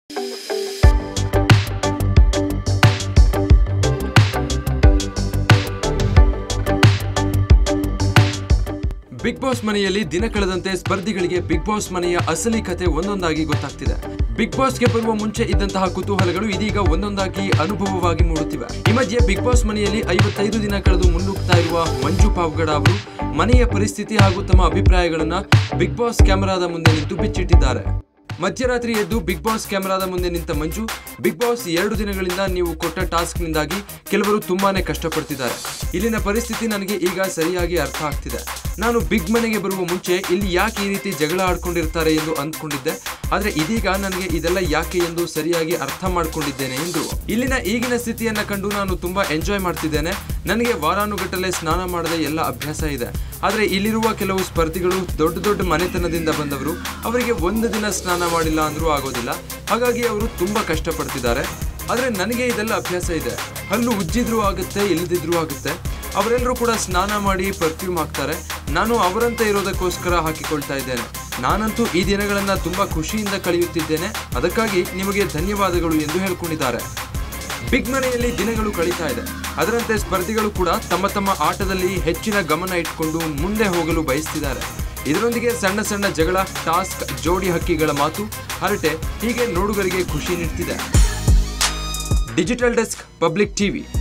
big boss ಮನೆಯಲ್ಲಿ ದಿನ ಕಳೆದಂತೆ ಸ್ಪರ್ಧಿಗಳಿಗೆ ಬಿಗ್ ಬಾಸ್ ಮನೆಯ ಅಸಲಿ ಕತೆ ಒಂದೊಂದಾಗಿ ಗೊತ್ತಾಗ್ತಿದೆ ಬಿಗ್ ಬಾಸ್ಗೆ ಬರುವ ಮುಂಚೆ ಇದ್ದಂತಹ ಕುತೂಹಲಗಳು ಇದೀಗ ಒಂದೊಂದಾಗಿ ಅನುಭವವಾಗಿ ಮೂಡುತ್ತಿವೆ ಈ ಮಧ್ಯೆ ಬಿಗ್ ಬಾಸ್ ಮನೆಯಲ್ಲಿ ಐವತ್ತೈದು ದಿನ ಕಳೆದು ಮುನ್ನುಗ್ತಾ ಇರುವ ಮಂಜು ಪಾವ್ಗಡ ಅವರು ಮನೆಯ ಪರಿಸ್ಥಿತಿ ಹಾಗೂ ತಮ್ಮ ಅಭಿಪ್ರಾಯಗಳನ್ನ ಬಿಗ್ ಬಾಸ್ ಕ್ಯಾಮೆರಾದ ಮುಂದೆ ನಿಂತು ಬಿಚ್ಚಿಟ್ಟಿದ್ದಾರೆ ಮಧ್ಯರಾತ್ರಿ ಎದ್ದು ಬಿಗ್ ಬಾಸ್ ಕ್ಯಾಮೆರಾದ ಮುಂದೆ ನಿಂತ ಮಂಜು ಬಿಗ್ ಬಾಸ್ ಎರಡು ದಿನಗಳಿಂದ ನೀವು ಕೊಟ್ಟ ಟಾಸ್ಕ್ನಿಂದಾಗಿ ಕೆಲವರು ತುಂಬಾನೇ ಕಷ್ಟಪಡ್ತಿದ್ದಾರೆ ಇಲ್ಲಿನ ಪರಿಸ್ಥಿತಿ ನನಗೆ ಈಗ ಸರಿಯಾಗಿ ಅರ್ಥ ಆಗ್ತಿದೆ ನಾನು ಬಿಗ್ ಮನೆಗೆ ಬರುವ ಮುಂಚೆ ಇಲ್ಲಿ ಯಾಕೆ ಈ ರೀತಿ ಜಗಳ ಆಡ್ಕೊಂಡಿರ್ತಾರೆ ಎಂದು ಅಂದ್ಕೊಂಡಿದ್ದೆ ಆದ್ರೆ ಇದೀಗ ನನಗೆ ಇದೆಲ್ಲ ಯಾಕೆ ಎಂದು ಸರಿಯಾಗಿ ಅರ್ಥ ಮಾಡ್ಕೊಂಡಿದ್ದೇನೆ ಎಂದು ಇಲ್ಲಿನ ಈಗಿನ ಸ್ಥಿತಿಯನ್ನ ಕಂಡು ನಾನು ತುಂಬಾ ಎಂಜಾಯ್ ಮಾಡ್ತಿದ್ದೇನೆ ನನಗೆ ವಾರಾನುಗಟ್ಟಲೆ ಸ್ನಾನ ಮಾಡದೆ ಎಲ್ಲ ಅಭ್ಯಾಸ ಇದೆ ಆದ್ರೆ ಇಲ್ಲಿರುವ ಕೆಲವು ಸ್ಪರ್ಧಿಗಳು ದೊಡ್ಡ ದೊಡ್ಡ ಮನೆತನದಿಂದ ಬಂದವರು ಅವರಿಗೆ ಒಂದು ದಿನ ಸ್ನಾನ ಮಾಡಿಲ್ಲ ಅಂದ್ರೂ ಆಗೋದಿಲ್ಲ ಹಾಗಾಗಿ ಅವರು ತುಂಬಾ ಕಷ್ಟಪಡ್ತಿದ್ದಾರೆ ಆದ್ರೆ ನನಗೆ ಇದೆಲ್ಲ ಅಭ್ಯಾಸ ಇದೆ ಹಲ್ಲು ಉಜ್ಜಿದ್ರೂ ಆಗುತ್ತೆ ಇಲ್ಲದಿದ್ರೂ ಆಗುತ್ತೆ ಅವರೆಲ್ಲರೂ ಕೂಡ ಸ್ನಾನ ಮಾಡಿ ಪರ್ಫ್ಯೂಮ್ ಹಾಕ್ತಾರೆ ನಾನು ಅವರಂತೆ ಇರೋದಕ್ಕೋಸ್ಕರ ಹಾಕಿಕೊಳ್ತಾ ಇದ್ದೇನೆ ನಾನಂತೂ ಈ ದಿನಗಳನ್ನ ತುಂಬಾ ಖುಷಿಯಿಂದ ಕಳೆಯುತ್ತಿದ್ದೇನೆ ಅದಕ್ಕಾಗಿ ನಿಮಗೆ ಧನ್ಯವಾದಗಳು ಎಂದು ಹೇಳ್ಕೊಂಡಿದ್ದಾರೆ ಬಿಗ್ ಮನೆಯಲ್ಲಿ ದಿನಗಳು ಕಳೀತಾ ಇದೆ ಅದರಂತೆ ಸ್ಪರ್ಧಿಗಳು ಕೂಡ ತಮ್ಮ ತಮ್ಮ ಆಟದಲ್ಲಿ ಹೆಚ್ಚಿನ ಗಮನ ಇಟ್ಕೊಂಡು ಮುಂದೆ ಹೋಗಲು ಬಯಸ್ತಿದ್ದಾರೆ ಇದರೊಂದಿಗೆ ಸಣ್ಣ ಸಣ್ಣ ಜಗಳ ಟಾಸ್ಕ್ ಜೋಡಿ ಹಕ್ಕಿಗಳ ಮಾತು ಹರಟೆ ಹೀಗೆ ನೋಡುಗರಿಗೆ ಖುಷಿ ನೀಡ್ತಿದೆ ಡಿಜಿಟಲ್ ಡೆಸ್ಕ್ ಪಬ್ಲಿಕ್ ಟಿವಿ